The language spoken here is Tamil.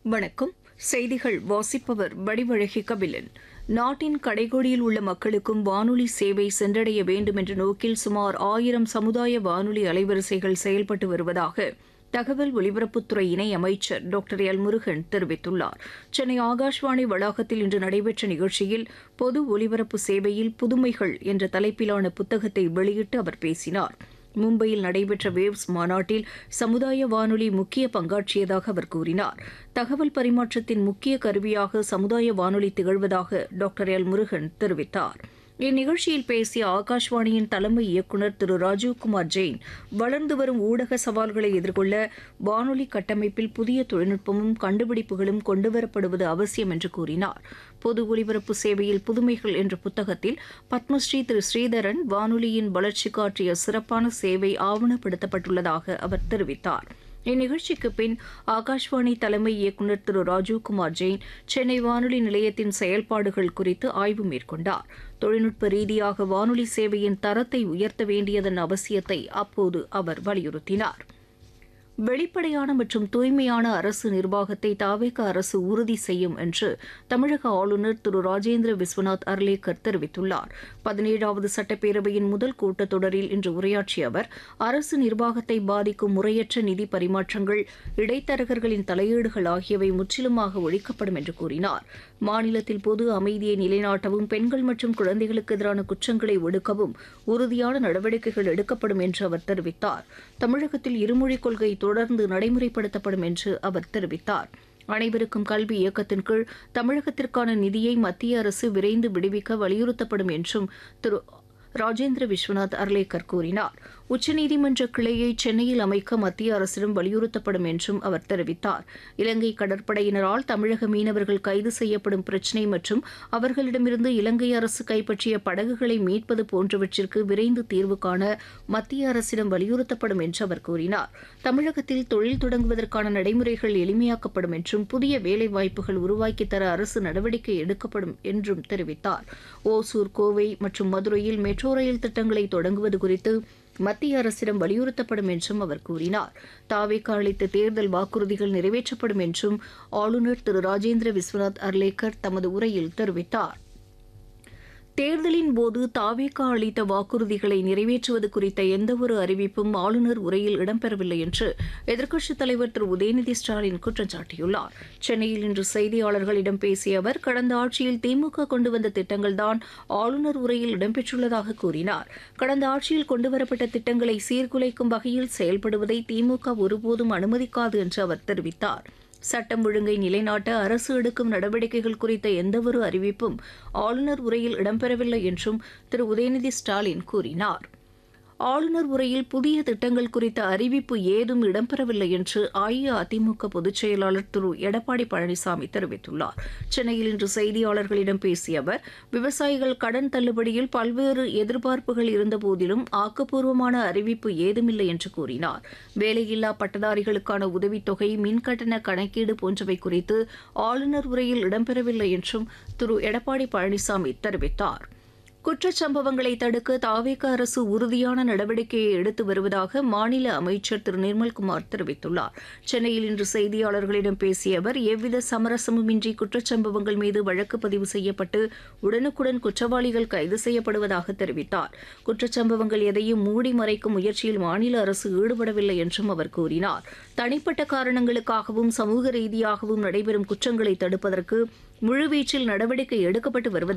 வணக்கம் செய்திகள் வாசிப்பவர் வடிவழகி கபிலன் நாட்டின் கடைகோடியில் உள்ள மக்களுக்கும் வானொலி சேவை சென்றடைய வேண்டும் என்ற நோக்கில் சுமார் ஆயிரம் சமுதாய வானொலி அலைவரிசைகள் செயல்பட்டு வருவதாக தகவல் ஒலிபரப்புத்துறை இணை அமைச்சர் டாக்டர் எல் முருகன் தெரிவித்துள்ளார் சென்னை ஆகாஷ்வாணி வளாகத்தில் இன்று நடைபெற்ற நிகழ்ச்சியில் பொது ஒலிபரப்பு சேவையில் புதுமைகள் என்ற தலைப்பிலான புத்தகத்தை வெளியிட்டு அவர் பேசினார் மும்பையில் நடைபெற்ற வேவ்ஸ் மாநாட்டில் சமுதாய வானொலி முக்கிய பங்காற்றியதாக அவர் கூறினார் தகவல் பரிமாற்றத்தின் முக்கிய கருவியாக சமுதாய வானொலி திகழ்வதாக டாக்டர் எல் முருகன் தெரிவித்தார் இந்நிகழ்ச்சியில் பேசிய ஆகாஷ்வாணியின் தலைமை இயக்குநர் திரு ராஜீவ்குமார் ஜெயின் வளர்ந்து வரும் ஊடக சவால்களை எதிர்கொள்ள வானொலி கட்டமைப்பில் புதிய தொழில்நுட்பமும் கண்டுபிடிப்புகளும் கொண்டுவரப்படுவது அவசியம் என்று கூறினார் பொது ஒலிபரப்பு சேவையில் புதுமைகள் என்ற புத்தகத்தில் பத்மஸ்ரீ திரு ஸ்ரீதரன் வானொலியின் வளர்ச்சிக்கு ஆற்றிய சிறப்பான சேவை ஆவணப்படுத்தப்பட்டுள்ளதாக அவர் தெரிவித்தார் இந்நிகழ்ச்சிக்கு பின் ஆகாஷ்வாணி தலைமை இயக்குநர் திரு ராஜீவ்குமார் ஜெயின் சென்னை வானொலி நிலையத்தின் செயல்பாடுகள் குறித்து ஆய்வு மேற்கொண்டார் தொழில்நுட்ப ரீதியாக வானொலி சேவையின் தரத்தை உயர்த்த வேண்டியதன் அவசியத்தை அப்போது அவர் வலியுறுத்தினார் வெளிப்படையான மற்றும் தூய்மையான அரசு நிர்வாகத்தை தாவேக அரசு உறுதி செய்யும் என்று தமிழக ஆளுநர் திரு ராஜேந்திர விஸ்வநாத் அர்லேக்கர் தெரிவித்துள்ளார் பதினேழாவது சட்டப்பேரவையின் முதல் கூட்டத்தொடரில் இன்று உரையாற்றிய அவர் அரசு நிர்வாகத்தை பாதிக்கும் முறையற்ற நிதி பரிமாற்றங்கள் இடைத்தரகர்களின் தலையீடுகள் ஆகியவை முற்றிலுமாக ஒழிக்கப்படும் என்று கூறினார் மாநிலத்தில் பொது அமைதியை நிலைநாட்டவும் பெண்கள் மற்றும் குழந்தைகளுக்கு எதிரான குற்றங்களை ஒடுக்கவும் உறுதியான நடவடிக்கைகள் எடுக்கப்படும் என்று அவர் தெரிவித்தார் தமிழகத்தில் இருமொழிக் கொள்கை தொடர்ந்து நடைமுறைப்படுத்தப்படும் என்று அவர் தெரிவித்தார் அனைவருக்கும் கல்வி இயக்கத்தின் கீழ் தமிழகத்திற்கான நிதியை மத்திய அரசு விரைந்து விடுவிக்க வலியுறுத்தப்படும் என்றும் திரு ராஜேந்திர விஸ்வநாத் அர்லேக்கர் கூறினார் உச்சநீதிமன்ற கிளையை சென்னையில் அமைக்க மத்திய அரசிடம் வலியுறுத்தப்படும் என்றும் அவர் தெரிவித்தார் இலங்கை கடற்படையினரால் தமிழக மீனவர்கள் கைது செய்யப்படும் பிரச்சினை மற்றும் அவர்களிடமிருந்து இலங்கை அரசு கைப்பற்றிய படகுகளை மீட்பது போன்றவற்றிற்கு விரைந்து தீர்வு காண மத்திய அரசிடம் வலியுறுத்தப்படும் என்று அவர் கூறினார் தமிழகத்தில் தொழில் தொடங்குவதற்கான நடைமுறைகள் எளிமையாக்கப்படும் என்றும் புதிய வேலைவாய்ப்புகள் உருவாக்கித் தர அரசு நடவடிக்கை எடுக்கப்படும் என்றும் தெரிவித்தார் ஓசூர் கோவை மற்றும் மதுரையில் மெட்ரோ ரயில் திட்டங்களை தொடங்குவது குறித்து மத்திய அரசிடம் வலியுறுத்தப்படும் என்றும் அவர் கூறினார் தாவேக்கா அளித்த தேர்தல் வாக்குறுதிகள் நிறைவேற்றப்படும் என்றும் ஆளுநர் திரு ராஜேந்திர விஸ்வநாத் அர்லேக்கர் தமது உரையில் தெரிவித்தார் தேர்தலின் போது தாவேக்கா அளித்த வாக்குறுதிகளை நிறைவேற்றுவது குறித்த எந்தவொரு அறிவிப்பும் ஆளுநர் உரையில் இடம்பெறவில்லை என்று எதிர்க்கட்சித் தலைவர் திரு உதயநிதி ஸ்டாலின் குற்றம் சாட்டியுள்ளார் சென்னையில் இன்று செய்தியாளர்களிடம் பேசிய அவர் கடந்த ஆட்சியில் திமுக கொண்டு வந்த திட்டங்கள்தான் ஆளுநர் உரையில் இடம்பெற்றுள்ளதாக கூறினார் கடந்த ஆட்சியில் கொண்டுவரப்பட்ட திட்டங்களை சீர்குலைக்கும் வகையில் செயல்படுவதை திமுக ஒருபோதும் அனுமதிக்காது என்று அவர் தெரிவித்தார் சட்டம் ஒழுங்கை நிலைநாட்ட அரசு எடுக்கும் நடவடிக்கைகள் குறித்த எந்தவொரு அறிவிப்பும் ஆளுநர் உரையில் இடம்பெறவில்லை என்றும் திரு உதயநிதி ஸ்டாலின் கூறினார் ஆளுநர் உரையில் புதிய திட்டங்கள் குறித்த அறிவிப்பு ஏதும் இடம்பெறவில்லை என்று அஇஅதிமுக பொதுச் செயலாளர் திரு எடப்பாடி பழனிசாமி தெரிவித்துள்ளார் சென்னையில் இன்று செய்தியாளர்களிடம் பேசிய அவர் விவசாயிகள் கடன் தள்ளுபடியில் பல்வேறு எதிர்பார்ப்புகள் இருந்தபோதிலும் ஆக்கப்பூர்வமான அறிவிப்பு ஏதுமில்லை என்று கூறினார் வேலையில்லா பட்டதாரிகளுக்கான உதவித்தொகை மின்கட்டண கணக்கீடு போன்றவை குறித்து ஆளுநர் உரையில் இடம்பெறவில்லை என்றும் திரு எடப்பாடி பழனிசாமி தெரிவித்தார் குற்றச்சம்பவங்களை தடுக்க தாவேக அரசு உறுதியான நடவடிக்கையை எடுத்து வருவதாக மாநில அமைச்சர் திரு நிர்மல்குமார் தெரிவித்துள்ளார் சென்னையில் இன்று செய்தியாளர்களிடம் பேசிய அவர் எவ்வித சமரசமுமின்றி குற்றச்சம்பவங்கள் மீது வழக்கு பதிவு செய்யப்பட்டு உடனுக்குடன் குற்றவாளிகள் கைது செய்யப்படுவதாக தெரிவித்தார் குற்றச்சம்பவங்கள் எதையும் மூடி மறைக்கும் முயற்சியில் மாநில அரசு ஈடுபடவில்லை என்றும் அவர் கூறினார் தனிப்பட்ட காரணங்களுக்காகவும் சமூக ரீதியாகவும் நடைபெறும் குற்றங்களை தடுப்பதற்கு முழுவீச்சில் நடவடிக்கை எடுக்கப்பட்டு வருவதாக